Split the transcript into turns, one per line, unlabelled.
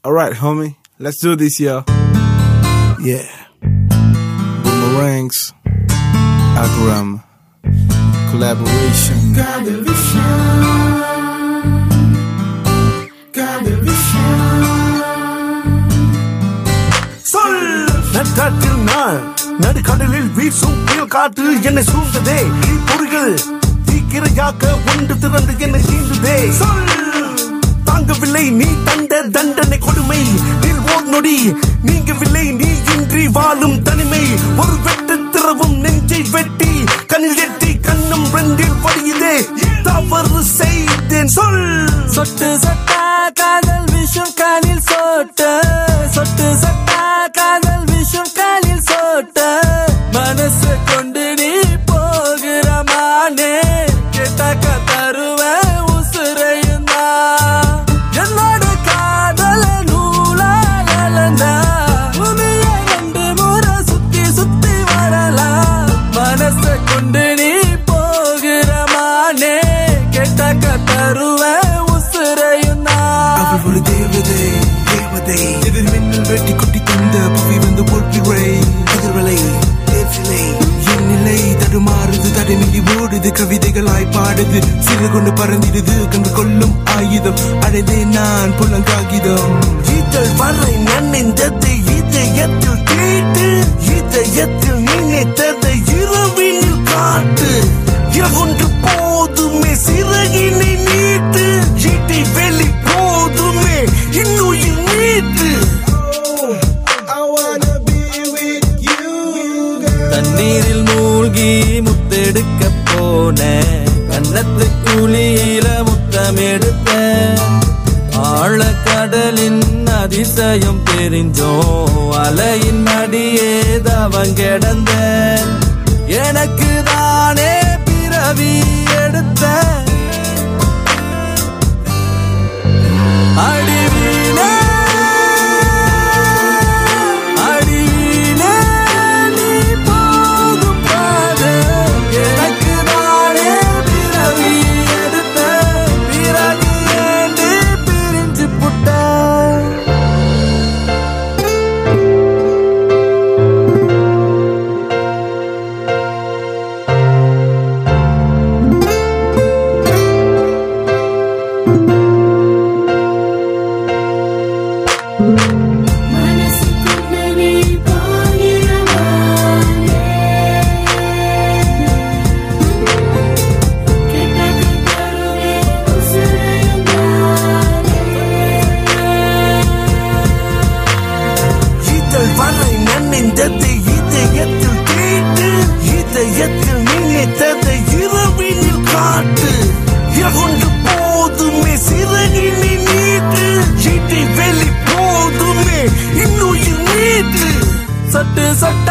Alright, homie. Let's do this, yo. Yeah. Boomerangs. Akram. Collaboration.
சொல் நட்டாற்றில் நான் நடுக்கடலில் வீசும் புயல் காற்று என்னை சூழ்ந்ததே பொறிகள் தீக்கிரையாக்க ஒன்று திறந்து என்னை தீண்டுதே சொல் தாங்கவில்லை நீ தந்த தண்டனை கொடுமை நீர் ஓர் நொடி நீங்கவில்லை நீ இன்றி வாழும் தனிமை ஒரு வெட்டு திறவும் நெஞ்சை வெட்டி கண்ணில் எட்டி கண்ணும் ரெண்டில் படியுதே தவறு செய்தேன் சொல்
சொட்டு சொட்டா காதல் விஷம் காலில் சோட்ட சொட்டு சொட்டா காதல் விஷம் காலில் சோட்ட மனசு கொண்டு நீ போகிற மானே கேட்டாக்க தருவ உசுரையும் தான். என்னோட காதல நூலால் அளந்தா, பூமிய ரெண்டு முறை சுத்தி சுத்தி வரலாம் மனச கொண்டு நீ போகிற மானே கேட்டாக்க தருவ உசுரையும் நான்.
அவள் ஒரு தேவதை தேவதை எதிர் மின்னல் வெட்டி குட்டி தந்த புவி வந்து போட்டிரை எதிர்வலை தேர்விலை என் நிலை தடுமாறுது தடைமில்லி ஓடுது கவிதைகளாய் பாடுது சிறு கொண்டு பறந்திடுது கண்டு கொள்ளும் ஆயுதம் அடைதே நான் புலங்காகிதம் இதழ் வரை நன்னெஞ்சத்தை இதயத்தில் கேட்டு இதயத்தில் நினைத்ததை இரவினில் காட்டு எவொன்று போதுமே சிறகினை நீட்டு ஈட்டை வெளி போதுமே இன்னுயிர் நீட்டு
தண்ணீரில் மூழ்கி முத்தெடுக்க போன கன்னத்து குழியில முத்தம் எடுத்த ஆழக்கடலின் அதிசயம் தெரிஞ்சோம் அலையின் அடியே தவம் கிடந்த எனக்கு தானே பிறவி எடுத்த அடிவீனே அடிவீனே நீ போகும் பாதை எனக்கு தானே பிறவி எடுத்த பிறகு ஏண்டு பிரிஞ்சு புட்ட
மனசுக்குள்ளே போகிறவானே கேட்டாக்க தருவே உசுரையும்
இதழ் வரை நன்னெஞ்சத்தை இதயத்தில் கேட்டு இதயத்தில் நினைத்ததை இரவினில் காட்டு எவொன்று போதுமே சிறகினை நீட்டு ஈட்டை வெளி போதுமே இன்னுயிர் நீட்டு
சட்டு சட்டு